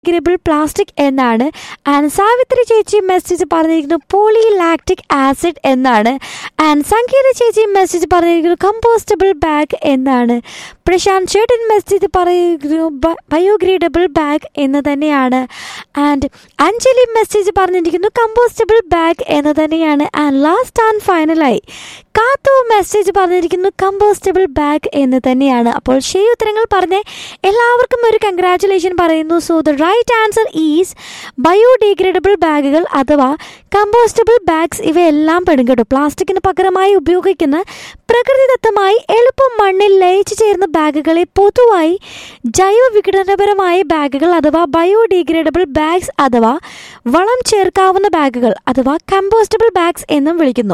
ഗ്രബിൾ plastic എന്നാണ് and Savitri ചേച്ചി message പറഞ്ഞിരിക്കുന്നത് പോളി ലാക്റ്റിക് ആസിഡ് എന്നാണ് ആൻഡ് സംഗീത ചേച്ചി മെസ്സേജ് പറഞ്ഞിരിക്കുന്നത് കമ്പോസ്റ്റബിൾ ബാഗ് എന്നാണ് പ്രശാന്ത് ചേട്ടൻ മെസ്സേജ് പറയുന്നു ബയോഗ്രീഡബിൾ ബാഗ് എന്ന് തന്നെയാണ് ആൻഡ് അഞ്ജലി മെസ്സേജ് പറഞ്ഞിരിക്കുന്നു കമ്പോസ്റ്റബിൾ ബാഗ് എന്ന് തന്നെയാണ് ആൻഡ് ലാസ്റ്റ് ആൻഡ് ഫൈനലായി കാത്തു മെസ്സേജ് പറഞ്ഞിരിക്കുന്നു കമ്പോസ്റ്റബിൾ ബാഗ് എന്ന് തന്നെയാണ് അപ്പോൾ ശരി ഉത്തരങ്ങൾ പറഞ്ഞ് എല്ലാവർക്കും ഒരു കൺഗ്രാറ്റുലേഷൻ പറയുന്നു so the right answer is biodegradable ബാഗുകൾ അഥവാ കമ്പോസ്റ്റബിൾ ബാഗ്സ് ഇവയെല്ലാം പെടും കേട്ടോ പ്ലാസ്റ്റിക്കിന് പകരമായി ഉപയോഗിക്കുന്ന പ്രകൃതിദത്തമായി എളുപ്പം മണ്ണിൽ ലയിച്ചു ചേർന്ന ബാഗുകളെ പൊതുവായി ജൈവ വിഘടനപരമായ ബാഗുകൾ അഥവാ ബയോഡീഗ്രേഡബിൾ ബാഗ്സ് അഥവാ വളം ചേർക്കാവുന്ന ബാഗുകൾ അഥവാ കമ്പോസ്റ്റബിൾ ബാഗ്സ് എന്നും വിളിക്കുന്നു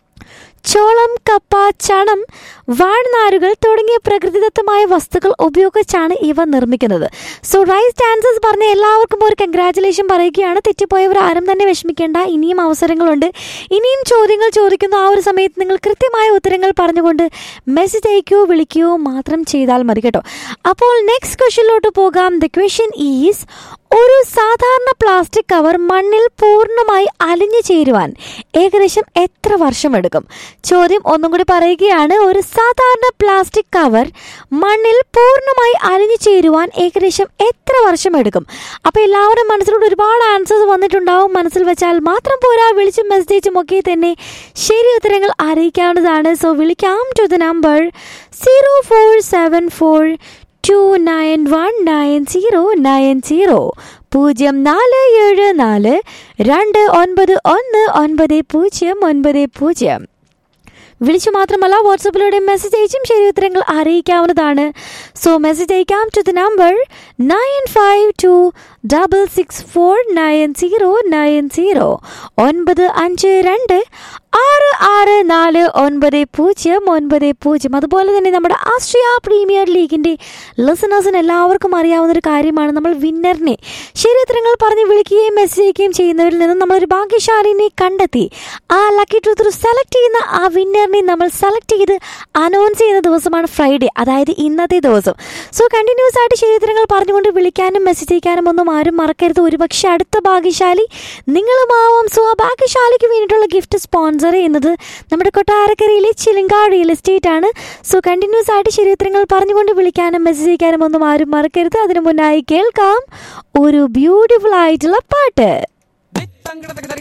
ചോളം കപ്പ ചണം വാഴ്നാരുകൾ തുടങ്ങിയ പ്രകൃതിദത്തമായ വസ്തുക്കൾ ഉപയോഗിച്ചാണ് ഇവ നിർമ്മിക്കുന്നത് സോ റൈറ്റ് ആൻസേഴ്സ് പറഞ്ഞ എല്ലാവർക്കും ഒരു കൺഗ്രാറ്റുലേഷൻ പറയുകയാണ് തെറ്റിപ്പോയവർ ആരും തന്നെ വിഷമിക്കേണ്ട ഇനിയും അവസരങ്ങളുണ്ട് ഇനിയും ചോദ്യങ്ങൾ ചോദിക്കുന്ന ആ ഒരു സമയത്ത് നിങ്ങൾ കൃത്യമായ ഉത്തരങ്ങൾ പറഞ്ഞുകൊണ്ട് മെസ്സേജ് അയക്കുകയോ വിളിക്കുകയോ മാത്രം ചെയ്താൽ മതി കേട്ടോ അപ്പോൾ നെക്സ്റ്റ് ക്വസ്റ്റ്യനിലോട്ട് പോകാം ദ ക്വസ്റ്റ്യൻ ഈസ് ഒരു സാധാരണ പ്ലാസ്റ്റിക് കവർ മണ്ണിൽ പൂർണ്ണമായി അലിഞ്ഞു ചേരുവാൻ ഏകദേശം എത്ര വർഷമെടുക്കും ചോദ്യം ഒന്നും കൂടി പറയുകയാണ് ഒരു സാധാരണ പ്ലാസ്റ്റിക് കവർ മണ്ണിൽ പൂർണ്ണമായി അലിഞ്ഞു ചേരുവാൻ ഏകദേശം എത്ര വർഷമെടുക്കും അപ്പോൾ എല്ലാവരും മനസ്സിലൂടെ ഒരുപാട് ആൻസേഴ്സ് വന്നിട്ടുണ്ടാവും മനസ്സിൽ വെച്ചാൽ മാത്രം പോരാ വിളിച്ചും മെസ്സേജും ഒക്കെ തന്നെ ശരി ഉത്തരങ്ങൾ അറിയിക്കാവുന്നതാണ് സോ വിളിക്കാം to the number zero four seven four two nine one nine zero nine zero പൂജ്യം നാല് ഏഴ് നാല് രണ്ട് ഒൻപത് ഒന്ന് ഒൻപത് പൂജ്യം ഒൻപത് പൂജ്യം വിളിച്ചു മാത്രമല്ല വാട്സപ്പിലൂടെ മെസ്സേജ് അയച്ചും ശരി ഉത്തരങ്ങൾ അറിയിക്കാവുന്നതാണ് സോ മെസ്സേജ് അയക്കാം to the number nine five two double six four nine zero nine zero ഒൻപത് അഞ്ച് രണ്ട് ആറ് ആറ് നാല് ഒൻപത് പൂജ്യം ഒൻപത് പൂജ്യം അതുപോലെ തന്നെ നമ്മുടെ ആസ്ട്രിയ പ്രീമിയർ ലീഗിൻ്റെ ലിസണേഴ്സിന് എല്ലാവർക്കും അറിയാവുന്ന ഒരു കാര്യമാണ് നമ്മൾ വിന്നറിനെ ശരി ഉത്തരങ്ങൾ പറഞ്ഞ് വിളിക്കുകയും മെസ്സേജ് അയക്കുകയും ചെയ്യുന്നവരിൽ നിന്നും നമ്മളൊരു ഭാഗ്യശാലിനെ കണ്ടെത്തി ആ ലക്കി ട്രൂത്ത് സെലക്ട് ചെയ്യുന്ന ആ വിന്നറിനെ നമ്മൾ സെലക്ട് ചെയ്ത് അനൗൺസ് ചെയ്യുന്ന ദിവസമാണ് ഫ്രൈഡേ അതായത് ഇന്നത്തെ ദിവസം സോ കണ്ടിന്യൂസ് ആയിട്ട് ശരി ഉത്തരങ്ങൾ പറഞ്ഞുകൊണ്ട് വിളിക്കാനും മെസ്സേജ് അയക്കാനും ഒന്നും ആരും മറക്കരുത് ഒരുപക്ഷെ അടുത്ത ഭാഗ്യശാലി നിങ്ങളുമാവാം സോ ആ ഭാഗ്യശാലിക്ക് വേണ്ടിയിട്ടുള്ള ഗിഫ്റ്റ് സ്പോൺസർ ചെയ്യുന്നത് നമ്മുടെ കൊട്ടാരക്കരയിലെ ചിലങ്കാട് റിയൽ എസ്റ്റേറ്റ് ആണ് സോ കണ്ടിന്യൂസ് ആയിട്ട് ശരി ഉത്തരങ്ങൾ പറഞ്ഞുകൊണ്ട് വിളിക്കാനും മെസ്സേജ് അയക്കാനും ഒന്നും ആരും മറക്കരുത് അതിനു മുന്നായി കേൾക്കാം ഒരു ബ്യൂട്ടിഫുൾ ആയിട്ടുള്ള പാട്ട് തങ്കട